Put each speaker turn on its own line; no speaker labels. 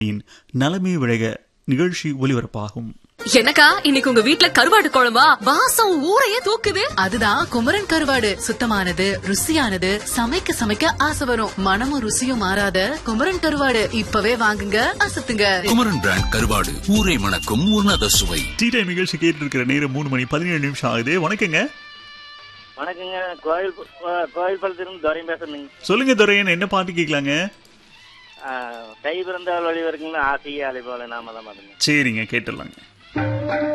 நலமே விழக நிகழ்ச்சி ஒலிபரப்பாகும்
என்னக்கா இன்னைக்கு உங்க வீட்ல கருவாடு குழம்பா வாசம் ஊரையே தூக்குது
அதுதான் குமரன் கருவாடு சுத்தமானது ருசியானது சமைக்க சமைக்க ஆசை வரும் மனமும் ருசியும் மாறாத குமரன் கருவாடு இப்பவே வாங்குங்க அசத்துங்க
குமரன் பிராண்ட் கருவாடு ஊரை மணக்கும் உன்னத சுவை
டீ டைம் நிகழ்ச்சி கேட்டு இருக்கிற நேரம் மூணு மணி பதினேழு நிமிஷம் ஆகுது வணக்கங்க
வணக்கங்க கோயில் கோ- கோயில் பள்ளத்திலிருந்து துரையும் பேசுறேங்க
சொல்லுங்க துரையன் என்ன பாட்டு கேட்கலாங்க
ஆ, கை பிறந்தால் வழி வருங்களா ஆசையே அலை போல நாம தான் பாருங்க
சரிங்க கேட்டுடலாங்க